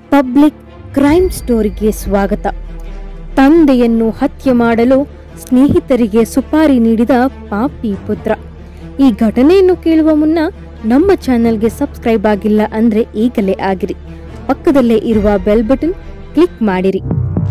public crime ಸ್ಟೋರಿಗೆ ಸ್ವಾಗತ ತಂದೆಯನ್ನು ಹತ್ಯೆ ಮಾಡಲು ಸ್ನೇಹಿತರಿಗೆ ಸುಪಾರಿ ನೀಡಿದ ಪಾಪಿ ಪುತ್ರ ಈ ಘಟನೆಯನ್ನು ಕೇಳುವ ಮುನ್ನ ನಮ್ಮ ಚಾನೆಲ್ಗೆ ಸಬ್ಸ್ಕ್ರೈಬ್ ಆಗಿಲ್ಲ ಅಂದ್ರೆ ಈಗಲೇ ಆಗಿರಿ ಪಕ್ಕದಲ್ಲೇ ಇರುವ ಬೆಲ್ ಬಟನ್ ಕ್ಲಿಕ್ ಮಾಡಿರಿ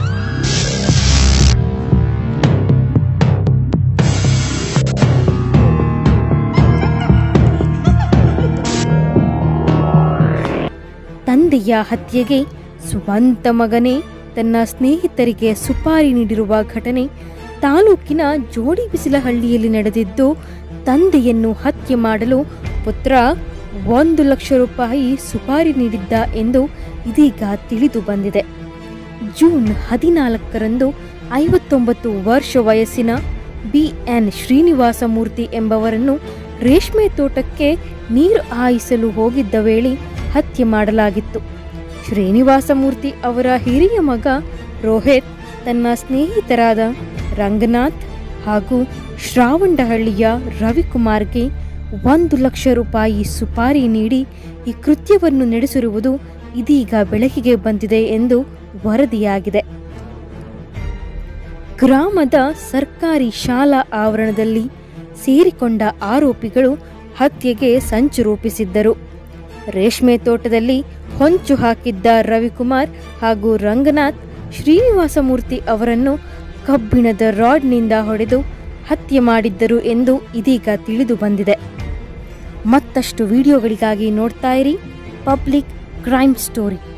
ತಂದೆಯ ಹತ್ಯೆಗೆ ಸ್ವಂತ ಮಗನೇ ತನ್ನ ಸ್ನೇಹಿತರಿಗೆ ಸುಪಾರಿ ನೀಡಿರುವ ಘಟನೆ ತಾಲೂಕಿನ ಜೋಡಿ ಬಿಸಿಲಹಳ್ಳಿಯಲ್ಲಿ ನಡೆದಿದ್ದು ತಂದೆಯನ್ನು ಹತ್ಯೆ ಮಾಡಲು ಪುತ್ರ ಒಂದು ಲಕ್ಷ ರೂಪಾಯಿ ಸುಪಾರಿ ನೀಡಿದ್ದ ಎಂದು ಇದೀಗ ತಿಳಿದು ಬಂದಿದೆ ಜೂನ್ ಹದಿನಾಲ್ಕರಂದು ಐವತ್ತೊಂಬತ್ತು ವರ್ಷ ವಯಸ್ಸಿನ ಬಿ ಎನ್ ಶ್ರೀನಿವಾಸ ಮೂರ್ತಿ ಎಂಬವರನ್ನು ರೇಷ್ಮೆ ತೋಟಕ್ಕೆ ನೀರು ಹಾಯಿಸಲು ಹೋಗಿದ್ದ ವೇಳೆ ಹತ್ಯೆ ಮಾಡಲಾಗಿತ್ತು ಶ್ರೀನಿವಾಸ ಮೂರ್ತಿ ಅವರ ಹಿರಿಯ ಮಗ ರೋಹಿತ್ ತನ್ನ ಸ್ನೇಹಿತರಾದ ರಂಗನಾಥ್ ಹಾಗೂ ಶ್ರಾವಂಡಹಳ್ಳಿಯ ರವಿಕುಮಾರ್ಗೆ ಒಂದು ಲಕ್ಷ ರೂಪಾಯಿ ಸುಪಾರಿ ನೀಡಿ ಈ ಕೃತ್ಯವನ್ನು ನಡೆಸಿರುವುದು ಇದೀಗ ಬೆಳಕಿಗೆ ಬಂದಿದೆ ಎಂದು ವರದಿಯಾಗಿದೆ ಗ್ರಾಮದ ಸರ್ಕಾರಿ ಶಾಲಾ ಆವರಣದಲ್ಲಿ ಸೇರಿಕೊಂಡ ಆರೋಪಿಗಳು ಹತ್ಯೆಗೆ ಸಂಚು ರೂಪಿಸಿದ್ದರು ರೇಷ್ಮೆ ತೋಟದಲ್ಲಿ ಹೊಂಚು ಹಾಕಿದ್ದ ರವಿಕುಮಾರ್ ಹಾಗೂ ರಂಗನಾಥ್ ಶ್ರೀನಿವಾಸಮೂರ್ತಿ ಅವರನ್ನು ಕಬ್ಬಿಣದ ರಾಡ್ನಿಂದ ಹೊಡೆದು ಹತ್ಯೆ ಮಾಡಿದ್ದರು ಎಂದು ಇದೀಗ ತಿಳಿದು ಬಂದಿದೆ ಮತ್ತಷ್ಟು ವಿಡಿಯೋಗಳಿಗಾಗಿ ನೋಡ್ತಾ ಇರಿ ಪಬ್ಲಿಕ್ ಕ್ರೈಮ್ ಸ್ಟೋರಿ